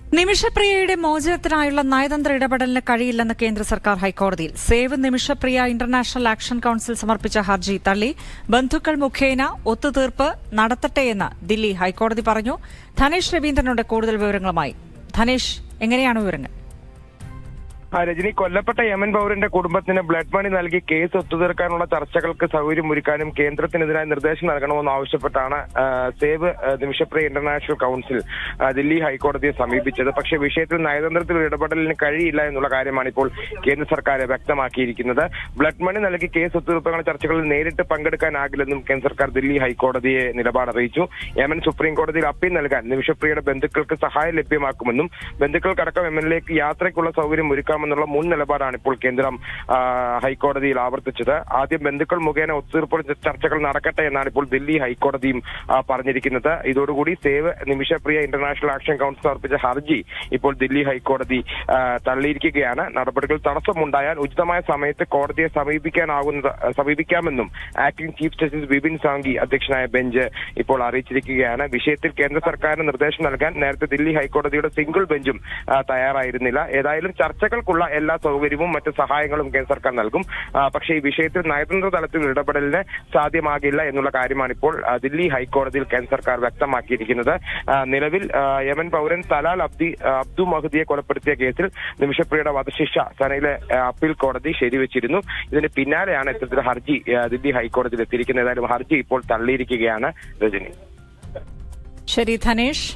നിമിഷപ്രിയയുടെ മോചനത്തിനായുള്ള നയതന്ത്ര ഇടപെടലിന് കഴിയില്ലെന്ന് കേന്ദ്ര സർക്കാർ ഹൈക്കോടതിയിൽ save Nimishapriya international action council സമർപ്പിച്ച ഹർജി തള്ളി ബന്ധുക്കൾ മുഖേന ഒത്തുതീർപ്പ് നടത്തട്ടെയെന്ന് ദില്ലി ഹൈക്കോടതി പറഞ്ഞു ധനേഷ് രവീന്ദ്രനുണ്ട് കൂടുതൽ വിവരങ്ങളുമായി ധനേഷ് എങ്ങനെയാണ് വിവരങ്ങൾ ആ, രജനി കൊല്ലപ്പെട്ട യമൻ പൗരന്റെ കുടുംബത്തിന് ബ്ലഡ് മണി നൽകി കേസ് ഒത്തുതീർക്കാനുള്ള ചർച്ചകൾക്ക് സൗകര്യമൊരുക്കാനും കേന്ദ്രത്തിനെതിരായ നിർദ്ദേശം നൽകണമെന്ന് ആവശ്യപ്പെട്ടാണ് ആ, സേവ് ആ, നിമിഷപ്രിയ ഇന്റർനാഷണൽ കൌൺസിൽ ആ, ദില്ലി ഹൈക്കോടതിയെ സമീപിച്ചത് പക്ഷേ വിഷയത്തിൽ നയതന്ത്രത്തിൽ ഇടപെടലിന് കഴിയില്ല എന്നുള്ള കാര്യമാണ് ഇപ്പോൾ കേന്ദ്ര സർക്കാർ വ്യക്തമാക്കിയിരിക്കുന്നത് ബ്ലഡ് മണി നൽകി കേസ് ഒത്തുതീർപ്പാനുള്ള ചർച്ചകളിൽ നേരിട്ട് പങ്കെടുക്കാനാകില്ലെന്നും കേന്ദ്ര സർക്കാർ ദില്ലി ഹൈക്കോടതിയെ നിലപാട് അറിയിച്ചു യമൻ സുപ്രീം കോടതിയിൽ അപ്പീൽ നൽകാൻ നിമിഷപ്രിയയുടെ ബന്ധുക്കൾക്ക് സഹായം ലഭ്യമാക്കുമെന്നും ബന്ധുക്കൾക്കടക്കം യമനിലേക്ക് യാത്രയ്ക്കുള്ള സൗകര്യം ഒരുക്കാമെന്നുള്ള മുൻ നിലപാടാണ് ഇപ്പോൾ കേന്ദ്രം ആ, ഹൈക്കോടതിയിൽ ആവർത്തിച്ചത് ആദ്യം ബന്ധുക്കൾ മുഖേന ഒത്തുതീർപ്പ് ചർച്ചകൾ നടക്കട്ടെ എന്നാണ് ഇപ്പോൾ ദില്ലി ഹൈക്കോടതിയും ആ, പറഞ്ഞിരിക്കുന്നത് ഇതോടുകൂടി save Nimishapriya international action council സമർപ്പിച്ച ഹർജി ഇപ്പോൾ ദില്ലി ഹൈക്കോടതി ആ, തള്ളിയിരിക്കുകയാണ് നടപടികൾ തടസ്സമുണ്ടായാൽ ഉചിതമായ സമയത്ത് കോടതിയെ സമീപിക്കാനാകുന്നത് സമീപിക്കാമെന്നും acting chief justice Bipin Sanghi അധ്യക്ഷനായ ബെഞ്ച് ഇപ്പോൾ അറിയിച്ചിരിക്കുകയാണ് വിഷയത്തിൽ കേന്ദ്ര സർക്കാരിന് നിർദ്ദേശം നൽകാൻ നേരത്തെ ദില്ലി ഹൈക്കോടതിയുടെ സിംഗിൾ ബെഞ്ചും ആ, തയ്യാറായിരുന്നില്ല ഏതായാലും ചർച്ചകൾക്കുള്ള എല്ലാ സൗകര്യവും മറ്റ് സഹായങ്ങളും കേന്ദ്ര സർക്കാർ നൽകും ആ, പക്ഷേ ഈ വിഷയത്തിൽ നയതന്ത്ര തലത്തിൽ ഇടപെടലിന് സാധ്യമാകില്ല എന്നുള്ള കാര്യമാണ് ഇപ്പോൾ ആ, ദില്ലി ഹൈക്കോടതിയിൽ കേന്ദ്ര സർക്കാർ വ്യക്തമാക്കിയിരിക്കുന്നത് ആ, നിലവിൽ ആ, യമൻ പൗരൻ തലാൽ അബ്ദി ആ, അബ്ദു മഹദിയെ കൊലപ്പെടുത്തിയ കേസിൽ നിമിഷപ്രിയയുടെ വധശിക്ഷ സനയിലെ ആ, അപ്പീൽ കോടതി ശരിവെച്ചിരുന്നു ഇതിന് പിന്നാലെയാണ് ഇത്തരത്തിൽ ഹർജി ആ, ദില്ലി ഹൈക്കോടതിയിൽ എത്തിയിരിക്കുന്നത് ഏതായാലും ഹർജി ഇപ്പോൾ തള്ളിയിരിക്കുകയാണ് രജനി ശരി Dhanesh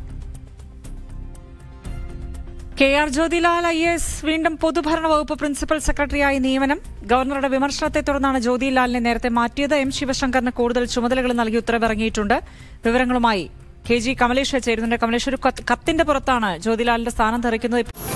K R Jyothilal I S വീണ്ടും പൊതുഭരണ വകുപ്പ് പ്രിൻസിപ്പൽ സെക്രട്ടറിയായി നിയമനം ഗവർണറുടെ വിമർശനത്തെ തുടർന്നാണ് ജ്യോതിലാലിനെ നേരത്തെ മാറ്റിയത് എം ശിവശങ്കറിന് കൂടുതൽ ചുമതലകൾ നൽകി ഉത്തരവിറങ്ങിയിട്ടുണ്ട് വിവരങ്ങളുമായി കെ ജി കമലേഷ് ചേരുന്നുണ്ട് കമലേഷ് ഒരു കത്ത്- കത്തിന്റെ പുറത്താണ് ജ്യോതിലാലിന്റെ സ്ഥാനം തെറിക്കുന്നത്